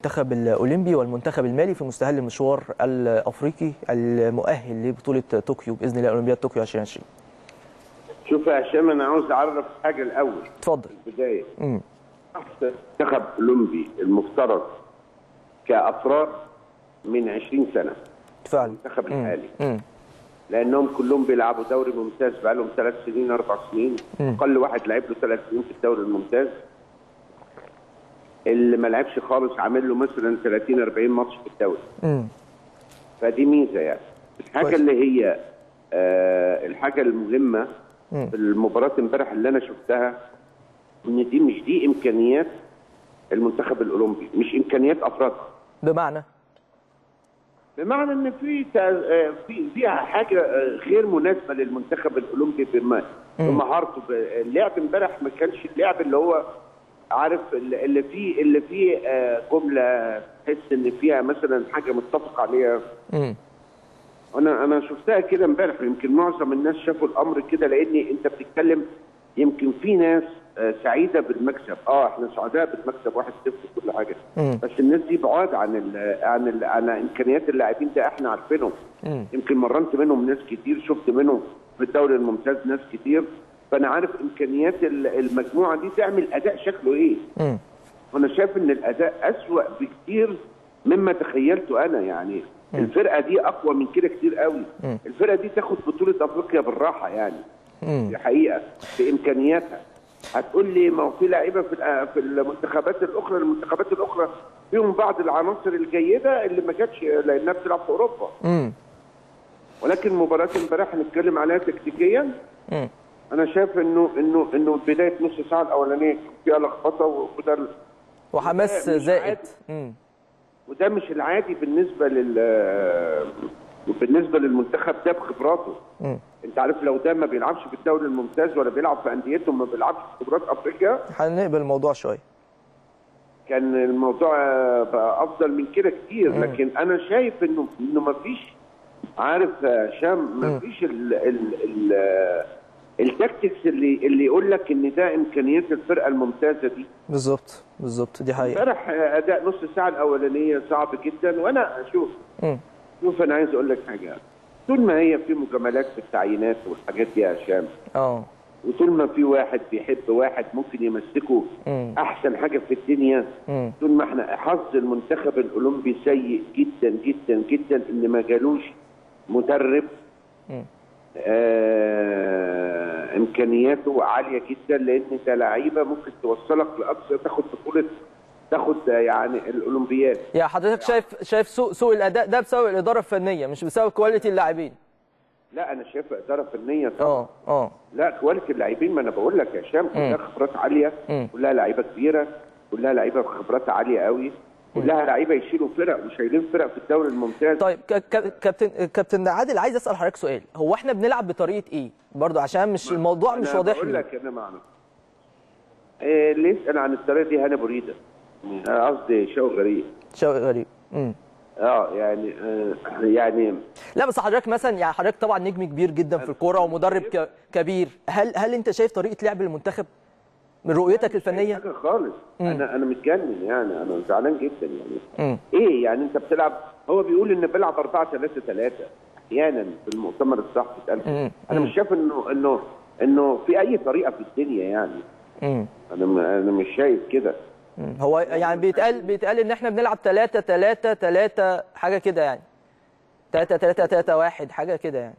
المنتخب الاولمبي والمنتخب المالي في مستهل المشوار الافريقي المؤهل لبطوله طوكيو باذن الله اولمبياد طوكيو 2020 شوف يا هشام انا عاوز اعرف حاجه الاول اتفضل في البدايه امم احسن منتخب اولمبي المفترض كافراد من 20 سنه فعلا المنتخب مم. الحالي امم لانهم كلهم بيلعبوا دوري ممتاز بقالهم ثلاث سنين اربع سنين اقل واحد لعب له ثلاث سنين في الدوري الممتاز اللي ما لعبش خالص عامل له مثلا 30 40 ماتش في الدوري امم فدي ميزه يعني الحاجه كويس. اللي هي آه الحاجه المهمه في المباراه امبارح اللي انا شفتها ان دي مش دي امكانيات المنتخب الاولمبي مش امكانيات افرادها بمعنى بمعنى ان في تا- آه، في فيها حاجه آه، غير مناسبه للمنتخب الاولمبي بما بمهارته ب- اللعب امبارح ما كانش اللعب اللي هو عارف اللي اللي فيه اللي فيه آه، جمله تحس ان فيها مثلا حاجه متفق عليها امم انا انا شفتها كده امبارح يمكن معظم الناس شافوا الامر كده لان انت بتتكلم يمكن في ناس آه، سعيده بالمكسب اه احنا سعداء بالمكسب 1-0 وكل حاجه مم. بس الناس دي بعاد عن ال عن ال عن امكانيات اللاعبين ده احنا عارفينهم مم. يمكن مرنت منهم ناس كتير شفت منهم في الدوري الممتاز ناس كتير فانا عارف امكانيات ال- المجموعه دي تعمل اداء شكله ايه امم وانا شايف ان الاداء اسوا بكتير مما تخيلته انا يعني الفرقه دي اقوى من كده كتير قوي الفرقه دي تاخد بطوله افريقيا بالراحه يعني امم دي حقيقه بامكانياتها هتقول لي ما هو في لعيبه في الأ- في المنتخبات الاخرى المنتخبات الاخرى فيهم بعض العناصر الجيده اللي ما جاتش لانها بتلعب في اوروبا امم ولكن مباراه امبارح هنتكلم عليها تكتيكيا امم انا شايف انه انه انه بدايه نص ساعه الاولانيه فيها لخبطه وده ال- وحماس مش زائد عادي. امم وده مش العادي بالنسبه لل بالنسبه للمنتخب ده بخبراته امم انت عارف لو ده ما بيلعبش في الدوري الممتاز ولا بيلعب في انديته ما بيلعبش في خبرات افريقيا هنقبل الموضوع شويه كان الموضوع آه، بقى افضل من كده كتير لكن انا شايف انه انه ما فيش عارف يا هشام ما فيش ال ال ال آه، التكتكس اللي اللي يقول لك ان ده امكانيات الفرقه الممتازه دي بالظبط بالظبط دي حقيقه امبارح آه، اداء نص ساعه الاولانيه صعب جدا وانا اشوف امم شوف انا عايز اقول لك حاجه طول ما هي في مجاملات في التعيينات والحاجات دي يا هشام اه وطول ما في واحد بيحب واحد ممكن يمسكه مم. احسن حاجه في الدنيا مم. طول ما احنا حظ المنتخب الاولمبي سيء جدا جدا جدا ان ما جالوش مدرب مم. آه امكانياته عاليه جدا لان ده لعيبه ممكن توصلك لاقصى تاخد بطوله تاخد يعني الاولمبياد يا حضرتك شايف شايف سوء سوء الاداء ده بسبب الاداره الفنيه مش بسبب كواليتي اللاعبين لا انا شايفها اداره فنيه طبعا اه اه لا كواليتي اللاعبين ما انا بقول لك يا هشام كلها خبرات عاليه مم. كلها لعيبه كبيره كلها لعيبه بخبرات عاليه قوي كلها لعيبه يشيلوا فرق وشايلين فرق في الدوري الممتاز طيب ك- ك- كابتن كابتن عادل عايز اسال حضرتك سؤال هو احنا بنلعب بطريقه ايه برضو عشان مش الموضوع مش أنا واضح بقول لي لك انا معنى إيه اللي يسال عن الطريقه دي هاني بريده آه، قصدي شو غريب شيء غريب امم اه يعني آه يعني لا بس حضرتك مثلا يعني حضرتك طبعا نجم كبير جدا في الكوره ومدرب ك- كبير هل هل انت شايف طريقه لعب المنتخب من رؤيتك الفنيه حاجه خالص انا انا متجنن يعني انا زعلان جدا يعني امم ايه يعني انت بتلعب هو بيقول ان بيلعب 4 3 3 احيانا في المؤتمر الصحفي اتقال مم. انا مش شايف انه انه انه في اي طريقه في الدنيا يعني امم انا م- انا مش شايف كده هو يعني بيتقال بيتقال ان احنا بنلعب 3 3 3 حاجه كده يعني 3 3 3 1 حاجه كده يعني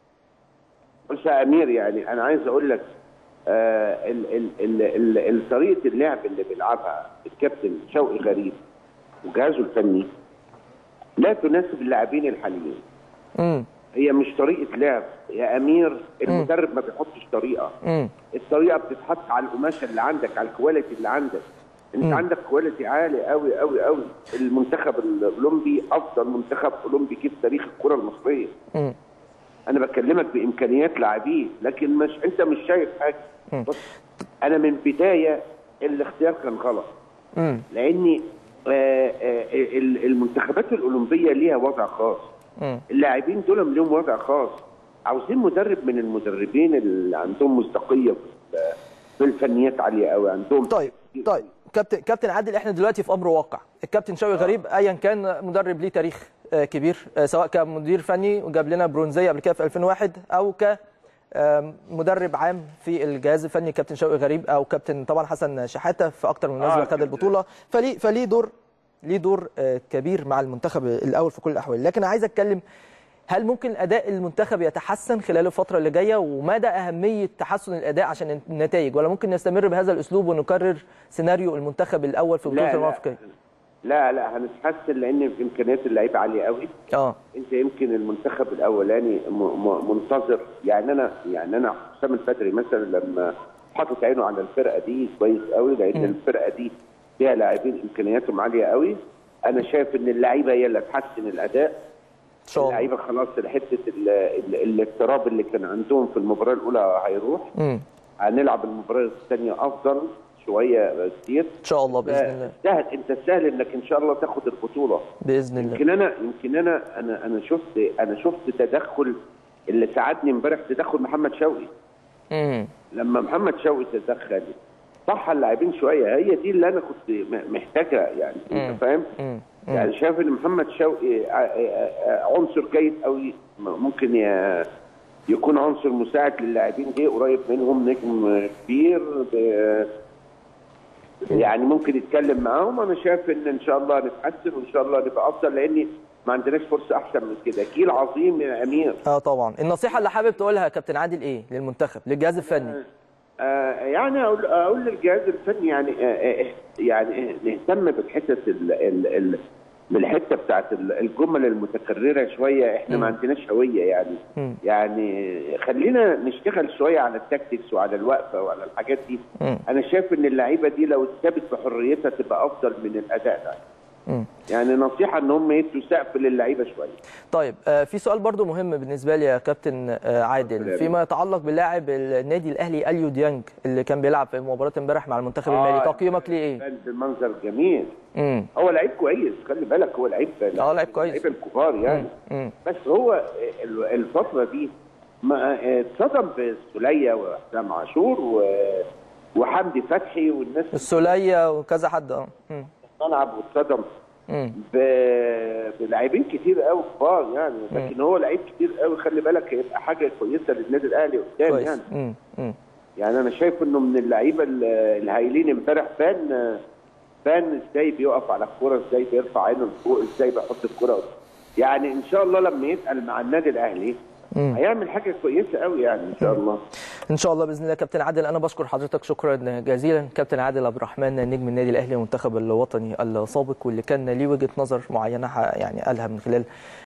بص يا امير يعني انا عايز اقول لك آه ال ال ال ال ال طريقه اللعب اللي بيلعبها الكابتن شوقي غريب وجهازه الفني لا تناسب اللاعبين الحاليين امم هي مش طريقه لعب يا امير المدرب ما بيحطش طريقه امم الطريقه بتتحط على القماشه اللي عندك على الكواليتي اللي عندك انت مم. عندك كواليتي عالي قوي قوي قوي المنتخب الاولمبي افضل منتخب اولمبي جه في تاريخ الكره المصريه امم انا بكلمك بامكانيات لاعبين لكن مش انت مش شايف حاجه بص انا من بدايه الاختيار كان غلط امم لاني آه، آه، ال- المنتخبات الاولمبيه ليها وضع خاص امم اللاعبين دول لهم وضع خاص عاوزين مدرب من المدربين اللي عندهم مصداقيه في ال- في الفنيات عاليه قوي عندهم طيب طيب كابتن كابتن عادل احنا دلوقتي في امر واقع الكابتن شوقي غريب ايا كان مدرب ليه تاريخ آه، كبير آه، سواء كمدير فني وجاب لنا برونزيه قبل كده في 2001 او ك آم، مدرب عام في الجهاز الفني كابتن شوقي غريب او كابتن طبعا حسن شحاته في اكتر من مناسبه آه، خد كابتن. البطوله فليه فليه دور ليه دور آه، كبير مع المنتخب الاول في كل الاحوال لكن عايز اتكلم هل ممكن اداء المنتخب يتحسن خلال الفتره اللي جايه ومدى اهميه تحسن الاداء عشان النتائج ولا ممكن نستمر بهذا الاسلوب ونكرر سيناريو المنتخب الاول في بطوله لا الامم لا الافريقيه لا لا هنتحسن لان امكانيات اللعيبه عاليه قوي اه انت يمكن المنتخب الاولاني م- م- منتظر يعني انا يعني انا حسام البدري مثلا لما حاطط عينه على الفرقه دي كويس قوي لان مم. الفرقه دي فيها لاعبين امكانياتهم عاليه قوي انا شايف ان اللعيبه هي اللي تحسن الاداء ان شاء الله اللعيبه خلاص حته ال- ال- الاضطراب اللي كان عندهم في المباراه الاولى هيروح امم هنلعب المباراه الثانيه افضل شويه كتير ان شاء الله باذن الله سهل انت سهل انك ان شاء الله تاخد البطوله باذن الله يمكن انا يمكن انا انا انا شفت انا شفت تدخل اللي ساعدني امبارح تدخل محمد شوقي امم لما محمد شوقي تدخل صح اللاعبين شويه هي دي اللي انا كنت م- محتاجها يعني مم. انت فاهم امم يعني شايف ان محمد شوقي ع- ع- ع- عنصر جيد قوي ممكن ي- يكون عنصر مساعد للاعبين دي قريب منهم نجم كبير ب- يعني ممكن يتكلم معاهم انا شايف ان ان شاء الله نتحسن وان شاء الله نبقى افضل لان ما عندناش فرصه احسن من كده جيل عظيم يا امير اه طبعا النصيحه اللي حابب تقولها يا كابتن عادل ايه للمنتخب للجهاز الفني آه يعني اقول اقول للجهاز الفني يعني آه آه يعني آه نهتم بالحته ال ال ال بالحته بتاعت ال- الجمل المتكرره شويه احنا ما عندناش هويه يعني مم. يعني خلينا نشتغل شويه على التكتكس وعلى الوقفه وعلى الحاجات دي مم. انا شايف ان اللعيبه دي لو اتثبت بحريتها تبقى افضل من الاداء ده مم. يعني نصيحه ان هم يدوا سقف للعيبه شويه طيب آه، في سؤال برضو مهم بالنسبه لي يا كابتن آه، عادل اتفضل. فيما يتعلق باللاعب النادي الاهلي اليو ديانج اللي كان بيلعب في مباراه امبارح مع المنتخب المالي تقييمك ليه ايه؟ كان بمنظر جميل امم هو لعيب كويس خلي بالك هو لعيب اه لعيب كويس. لعيب الكبار يعني امم بس هو ال- الفتره دي ما اتصدم بسوليه وحسام عاشور و... وحمدي فتحي والناس السوليه وكذا حد اه مم. الملعب واتصدم مم. ب- بلاعبين كتير قوي كبار يعني لكن هو لعيب كتير قوي خلي بالك هيبقى حاجه كويسه للنادي الاهلي قدام كويس يعني مم. مم. يعني انا شايف انه من اللعيبه ال- الهايلين امبارح بان بان ازاي بيقف على الكوره ازاي بيرفع عينه لفوق ازاي بيحط الكوره يعني ان شاء الله لما يتقل مع النادي الاهلي مم. هيعمل حاجه كويسه قوي يعني ان شاء الله ان شاء الله باذن الله كابتن عادل انا بشكر حضرتك شكرا جزيلا كابتن عادل عبد الرحمن نجم النادي الاهلي والمنتخب الوطني السابق واللي كان ليه وجهه نظر معينه ح- يعني قالها من خلال